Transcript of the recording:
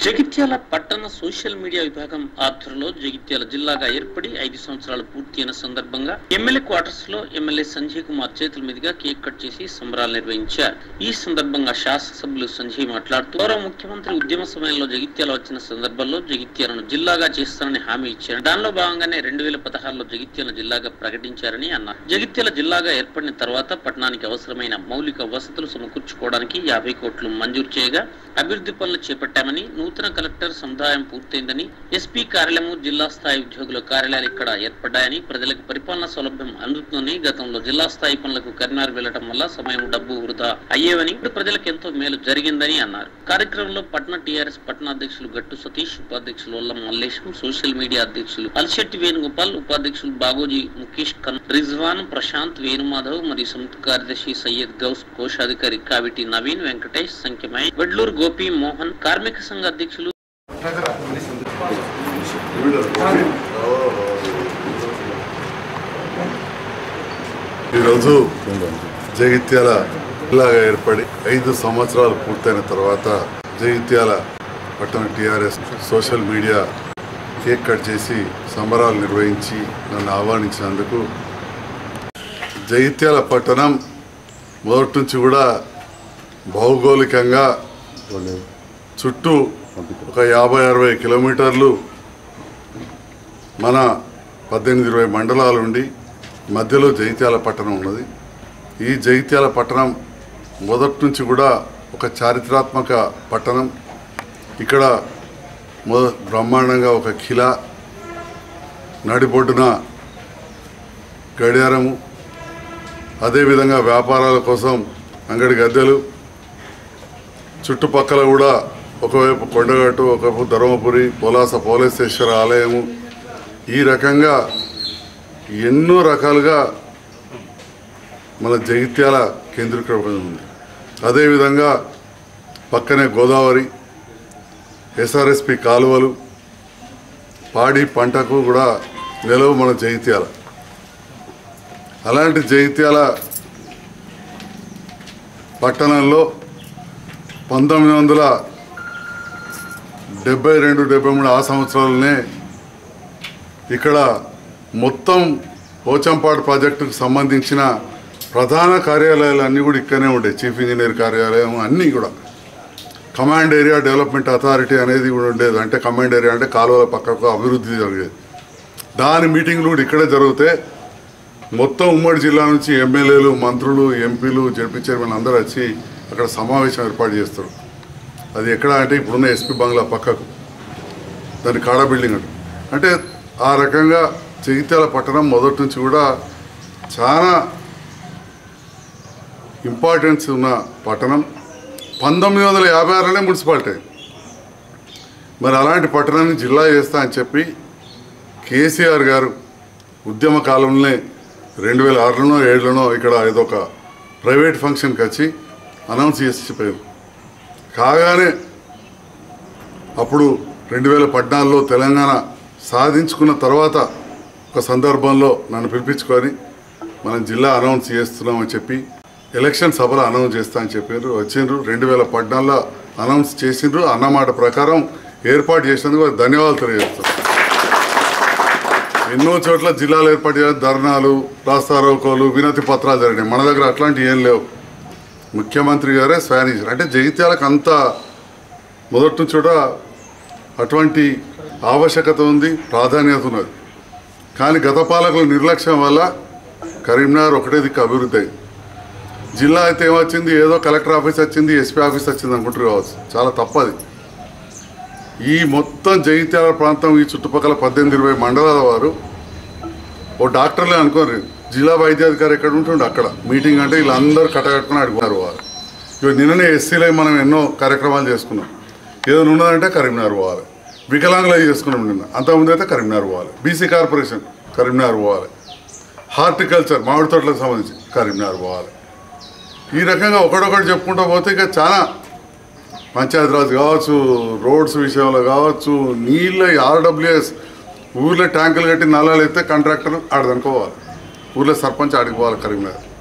జగిత్యాల పట్టణ social media విభాగం ఆధ్వర్యంలో జగిత్యాల జిల్లాగా ఏర్పడి ఐదు సంవత్సరాలు పూర్తయిన సందర్భంగా ఎమ్మెల్యే క్వార్టర్స్ లో ఎమ్మెల్యే సంజయ్ కుమార్ చేతుల మీదుగా కేక్ కట్ చేసి సంబరాలు నిర్వహించారు ఈ సందర్భంగా శాసనసభ్యులు సంజయ్ మాట్లాడుతూ గౌరవ ముఖ్యమంత్రి ఉద్యమ సమయంలో జగిత్యాల వచ్చిన సందర్భంలో జగిత్యాలను జిల్లాగా చేస్తానని హామీ ఇచ్చారు దానిలో భాగంగానే రెండు వేల పదహారులో జగిత్యాల జిల్లాగా ప్రకటించారని అన్నారు జగిత్యాల జిల్లాగా ఏర్పడిన తర్వాత పట్టణానికి అవసరమైన మౌలిక వసతులు సమకూర్చుకోవడానికి యాభై కోట్లు మంజూరు చేయగా అభివృద్ధి పనులు చేపట్టామని నూతన కలెక్టర్ సముదాయం పూర్తయిందని ఎస్పీ కార్యాలయం జిల్లా స్థాయి ఉద్యోగుల కార్యాలయాలు ఇక్కడ ఏర్పడ్డాయని ప్రజలకు పరిపాలన సౌలభ్యం అందుతుందని గతంలో జిల్లా స్థాయి పనులకు కరీంనగర్ వెళ్లడం వల్ల సమయం డబ్బు వృధా అయ్యేవని ఇప్పుడు ప్రజలకు ఎంతో మేలు జరిగిందని అన్నారు కార్యక్రమంలో పట్న టీఆర్ఎస్ పట్టణ అధ్యక్షులు గట్టు సతీష్ ఉపాధ్యక్షులు వల్లం మల్లేశం సోషల్ మీడియా అధ్యక్షులు అల్శెట్టి వేణుగోపాల్ ఉపాధ్యక్షులు బాగోజీ ముఖేష్ ఖన్ రిజ్వాన్ ప్రశాంత్ వేణుమాధవ్ మరియు సంయుక్త కార్యదర్శి సయ్యద్ గౌస్ కోశాధికారి కావిటి నవీన్ వెంకటేష్ సంఖ్యమై వెడ్లూరు గోపి మోహన్ కార్మిక సంఘ అధ్యక్షులు ఈరోజు జగిత్యాల జిల్లాగా ఏర్పడి ఐదు సంవత్సరాలు పూర్తయిన తర్వాత జగిత్యాల పట్టణ TRS social media cake cut చేసి సంబరాలు నిర్వహించి నన్ను ఆహ్వానించినందుకు జగిత్యాల పట్టణం మొదటి నుంచి కూడా భౌగోళికంగా చుట్టూ ఒక యాభై అరవై కిలోమీటర్లు మన పద్దెనిమిది ఇరవై మండలాలు ఉండి మధ్యలో జగిత్యాల పట్టణం ఉన్నది ఈ జగిత్యాల పట్టణం మొదటి నుంచి కూడా ఒక చారిత్రాత్మక పట్టణం ఇక్కడ మొద బ్రహ్మాండంగా ఒక ఖిలా నడిబొడ్డున గడియారము అదేవిధంగా వ్యాపారాల కోసం అంగడి గద్దెలు చుట్టుపక్కల కూడా ఒకవైపు కొండగట్టు ఒకవైపు ధర్మపురి పోలాస పోలేశ్వర ఆలయము ఈ రకంగా ఎన్నో రకాలుగా మన జగిత్యాల కేంద్రీకృతం ఉంది అదేవిధంగా పక్కనే గోదావరి ఎస్ఆర్ఎస్పి కాలువలు పాడి పంటకు కూడా నిలవు మన జగిత్యాల అలాంటి జగిత్యాల పట్టణంలో పంతొమ్మిది వందల డెబ్బై రెండు డెబ్బై మూడు ఆ సంవత్సరాలనే ఇక్కడ మొత్తం పోచంపాడు ప్రాజెక్టుకు సంబంధించిన ప్రధాన కార్యాలయాలు అన్నీ కూడా ఇక్కడనే ఉండే చీఫ్ ఇంజనీర్ కార్యాలయం అన్నీ కూడా కమాండ్ ఏరియా డెవలప్మెంట్ అథారిటీ అనేది కూడా ఉండేది అంటే కమాండ్ ఏరియా అంటే కాలువల పక్కకు అభివృద్ధి జరిగేది దాని మీటింగ్లు కూడా ఇక్కడే జరిగితే మొత్తం ఉమ్మడి జిల్లా నుంచి ఎమ్మెల్యేలు మంత్రులు ఎంపీలు జడ్పీ చైర్మన్ అందరూ వచ్చి అక్కడ సమావేశం ఏర్పాటు చేస్తారు అది ఎక్కడ అంటే ఇప్పుడున్న ఎస్పీ బంగ్లా పక్కకు దాని కాడా బిల్డింగ్ అంట అంటే ఆ రకంగా జగిత్యాల పట్టణం మొదటి నుంచి కూడా చాలా ఇంపార్టెన్స్ ఉన్న పట్టణం పంతొమ్మిది వందల యాభై ఆరులోనే మున్సిపాలిటీ మరి అలాంటి పట్టణాన్ని జిల్లా చేస్తా అని చెప్పి కేసీఆర్ గారు ఉద్యమ కాలంలోనే రెండు వేల ఆరులోనో ఏడులోనో ఇక్కడ ఏదొక ప్రైవేట్ ఫంక్షన్కి వచ్చి అనౌన్స్ చేసిపోయారు కాగానే అప్పుడు రెండు వేల పద్నాలుగులో తెలంగాణ సాధించుకున్న తర్వాత ఒక సందర్భంలో నన్ను పిలిపించుకొని మనం జిల్లా అనౌన్స్ చేస్తున్నామని చెప్పి ఎలక్షన్ సభలో అనౌన్స్ చేస్తా అని చెప్పారు వచ్చిండ్రు రెండు వేల పద్నాలుగులో అనౌన్స్ చేసిండ్రు అన్నమాట ప్రకారం ఏర్పాటు చేసినందుకు వారికి ధన్యవాదాలు తెలియజేస్తాను ఎన్నో చోట్ల జిల్లాలు ఏర్పాటు చేయాలి ధర్నాలు రాస్తారోకోలు వినతి పత్రాలు జరిగినాయి మన దగ్గర అట్లాంటివి ఏం లేవు ముఖ్యమంత్రి గారే స్వయం చేశారు అంటే జగిత్యాలకు అంత మొదటి నుంచి కూడా అటువంటి ఆవశ్యకత ఉంది ప్రాధాన్యత ఉన్నది కానీ గత పాలకుల నిర్లక్ష్యం వల్ల కరీంనగర్ ఒకటే దిక్కు అభివృద్ధి అయింది జిల్లా అయితే ఏమొచ్చింది ఏదో కలెక్టర్ ఆఫీస్ వచ్చింది ఎస్పీ ఆఫీస్ వచ్చింది అనుకుంటారు కావచ్చు చాలా తప్పది ఈ మొత్తం జగిత్యాల ప్రాంతం ఈ చుట్టుపక్కల పద్దెనిమిది ఇరవై మండలాల వారు ఓ డాక్టర్లే అనుకోరు జిల్లా వైద్యాధికారి ఎక్కడ ఉంటుండే అక్కడ మీటింగ్ అంటే వీళ్ళందరూ కట్టగట్టుకుని అడుగుతున్నారు వారు ఇవి నిన్ననే ఎస్సీలో మనం ఎన్నో కార్యక్రమాలు చేసుకున్నాం ఏదైనా ఉన్నదంటే కరీంనగర్ పోవాలి వికలాంగులు చేసుకున్నాం నిన్న అంతకుముందు అయితే కరీంనగర్ పోవాలి బీసీ కార్పొరేషన్ కరీంనగర్ పోవాలి హార్టికల్చర్ మామిడి తోటలకు సంబంధించి కరీంనగర్ పోవాలి ఈ రకంగా ఒకటొకటి చెప్పుకుంటూ పోతే ఇక చాలా పంచాయతీరాజ్ కావచ్చు రోడ్స్ విషయంలో కావచ్చు నీళ్ళ ఆర్డబ్ల్యూఎస్ ఊర్లో ట్యాంకులు కట్టి నల్లాలు అయితే కాంట్రాక్టర్ ఆడదనుకోవాలి ఊర్లో సర్పంచ్ ఆడికి పోవాలి కరీంనగర్